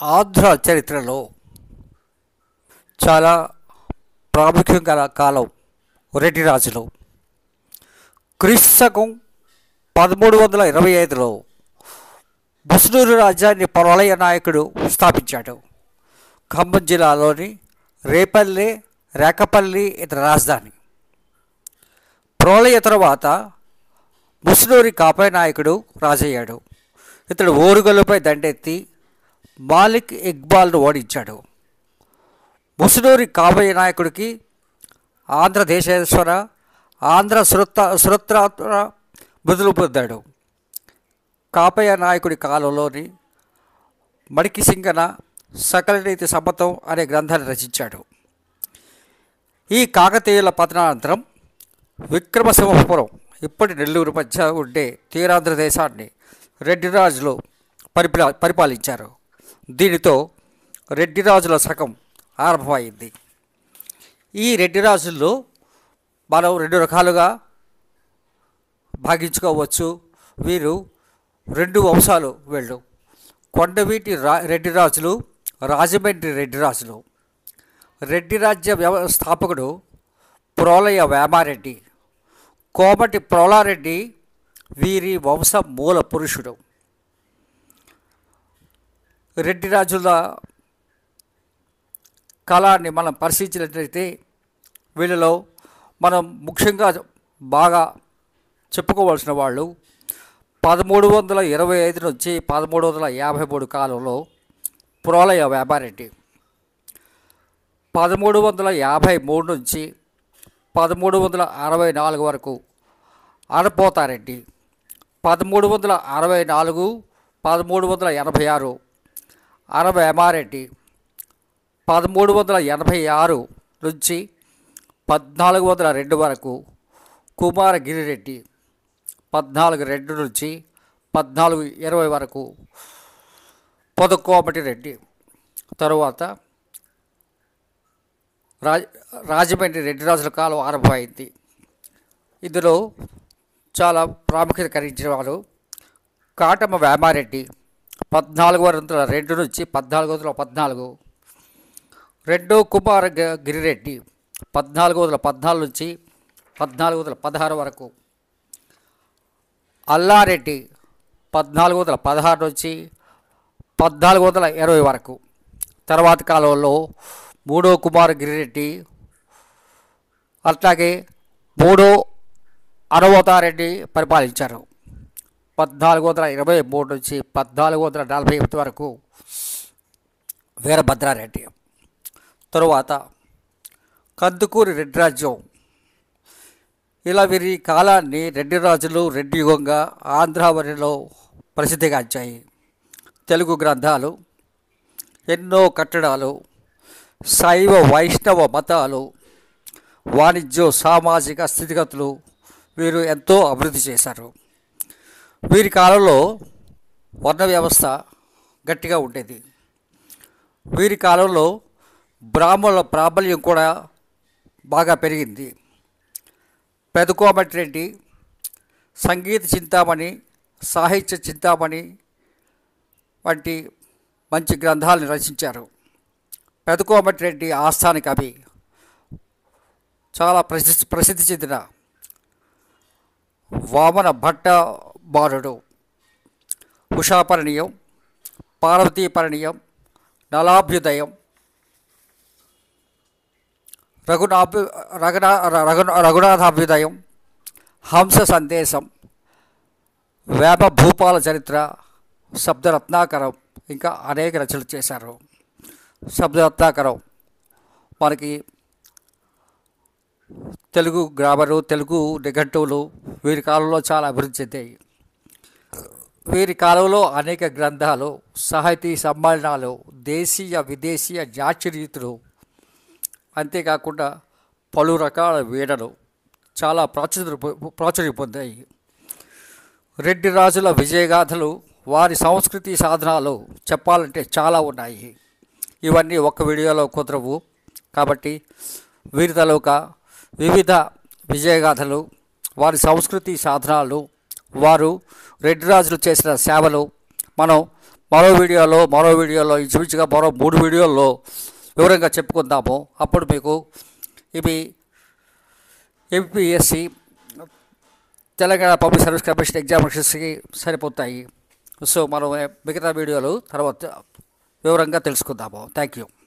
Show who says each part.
Speaker 1: ఆంధ్ర చరిత్రలో చాలా ప్రాముఖ్యం గల కాలం రెడ్డి రాజులు క్రీస్తు శకం పదమూడు వందల ఇరవై ఐదులో ముస్నూరు రాజ్యాన్ని ప్రళయ నాయకుడు స్థాపించాడు ఖమ్మం జిల్లాలోని రేపల్లి రేకపల్లి ఇతర రాజధాని ప్రళయ తర్వాత ముస్నూరి కాపై నాయకుడు రాజయ్యాడు ఇతడు ఓరుగల్లుపై దండెత్తి మాలిక్ ఇక్బాల్ను ఓడించాడు ముసునూరి కాబోయే నాయకుడికి ఆంధ్రదేశేశ్వర ఆంధ్ర సురత్త సురత్ర బదులు పొందాడు కాపయ్య నాయకుడి కాలంలోని మడికి సింగన సకల నీతి సమ్మతం అనే గ్రంథాన్ని రచించాడు ఈ కాకతీయుల పతనానంతరం విక్రమసింహపురం ఇప్పటి నెల్లూరు మధ్య ఉండే తీరాంధ్ర దేశాన్ని రెడ్డి రాజులు పరిపాల పరిపాలించారు దీనితో రెడ్డి రాజుల శకం ఆరంభమైంది ఈ రెడ్డి రాజుల్లో మనం రెండు రకాలుగా భాగించుకోవచ్చు వీరు రెండు వంశాలు వీళ్ళు కొండవీటి రా రెడ్డి రాజులు రాజమండ్రి రెడ్డి రాజులు రెడ్డి రాజ్య వ్యవస్థాపకుడు ప్రోలయ వేమారెడ్డి కోమటి ప్రోలారెడ్డి వీరి వంశ మూల పురుషుడు రెడ్డి రాజుల కాలాన్ని మనం పరిశీలించినట్లయితే వీళ్ళలో మనం ముఖ్యంగా బాగా చెప్పుకోవాల్సిన వాళ్ళు పదమూడు వందల ఇరవై ఐదు నుంచి పదమూడు వందల యాభై మూడు కాలంలో ప్రోలయ వ్యాపారెడ్డి పదమూడు వందల యాభై మూడు నుంచి పదమూడు వందల అరవై నాలుగు వరకు ఆడపోతారెడ్డి పదమూడు వందల అరవై నాలుగు పదమూడు వందల ఎనభై ఆరు అరవై ఎమారెడ్డి పదమూడు వందల ఎనభై ఆరు నుంచి పద్నాలుగు వందల రెండు వరకు కుమారగిరిరెడ్డి పద్నాలుగు రెండు నుంచి పద్నాలుగు ఇరవై వరకు పొదకోమటి రెడ్డి తరువాత రాజ రాజమండ్రి రెడ్డి రాజుల కాలం ఆరంభమైంది ఇందులో చాలా ప్రాముఖ్యత కలిగించిన వారు కాటమ వేమారెడ్డి పద్నాలుగు వందల రెండు నుంచి పద్నాలుగు వందల పద్నాలుగు రెండో కుమార గ- గిరిరెడ్డి పద్నాలుగు వందల పద్నాలుగు నుంచి పద్నాలుగు వందల పదహారు వరకు అల్లారెడ్డి పద్నాలుగు వందల పదహారు నుంచి పద్నాలుగు వందల ఇరవై వరకు తర్వాత కాలంలో మూడో కుమార గిరిరెడ్డి అట్లాగే మూడో అనవతారెడ్డి పరిపాలించారు పద్నాలుగు వందల ఇరవై మూడు నుంచి పద్నాలుగు వందల నలభై ఎనిమిది వరకు వీరభద్రారెడ్డి తరువాత కందుకూరి రెడ్డి రాజ్యం ఇలా వీరి కాలాన్ని రెడ్డి రాజులు రెడ్డి యుగంగా ఆంధ్రావరిలో ప్రసిద్ధిగాంచాయి తెలుగు గ్రంథాలు ఎన్నో కట్టడాలు శైవ వైష్ణవ మతాలు వాణిజ్యం సామాజిక స్థితిగతులు వీరు ఎంతో అభివృద్ధి చేశారు వీరి కాలంలో వర్ణ వ్యవస్థ గట్టిగా ఉండేది వీరి కాలంలో బ్రాహ్మణుల ప్రాబల్యం కూడా బాగా పెరిగింది పెదకోమటి రెడ్డి సంగీత చింతామణి సాహిత్య చింతామణి వంటి మంచి గ్రంథాలను రచించారు పెదకోమటి రెడ్డి ఆస్థాన కవి చాలా ప్రసిద్ధి ప్రసిద్ధి చెందిన వామన భట్ట బాలుడు ఉషాపరిణీయం పార్వతీపరిణీయం నలాభ్యుదయం రఘునాభ్యు రఘునా రఘు రఘునాథాభ్యుదయం హంస సందేశం వేప భూపాల చరిత్ర శబ్దరత్నాకరం ఇంకా అనేక రచనలు చేశారు శబ్దరత్నాకరం మనకి తెలుగు గ్రామరు తెలుగు నిఘంటువులు వీరి కాలంలో చాలా అభివృద్ధి చెందాయి వీరి కాలంలో అనేక గ్రంథాలు సాహితీ సమ్మేళనాలు దేశీయ విదేశీయ జాచరీతులు అంతేకాకుండా పలు రకాల వీడలు చాలా ప్రాచుర్యం పొ- ప్రాచుర్యం పొందాయి రెడ్డి రాజుల విజయగాథలు వారి సంస్కృతి సాధనాలు చెప్పాలంటే చాలా ఉన్నాయి ఇవన్నీ ఒక్క వీడియోలో కుదరవు కాబట్టి వీరి తాలూకా వివిధ విజయగాథలు వారి సంస్కృతి సాధనాలు వారు రెడ్డి రాజులు చేసిన సేవలు మనం మరో వీడియోలో మరో వీడియోలో ఇంచుమించుగా మరో మూడు వీడియోల్లో వివరంగా చెప్పుకుందాము అప్పుడు మీకు ఇవి M P S C Telangana public service commission ఎగ్జామినేషన్స్కి సరిపోతాయి సో మనం మిగతా వీడియోలు తర్వాత వివరంగా తెలుసుకుందాము థ్యాంక్ యూ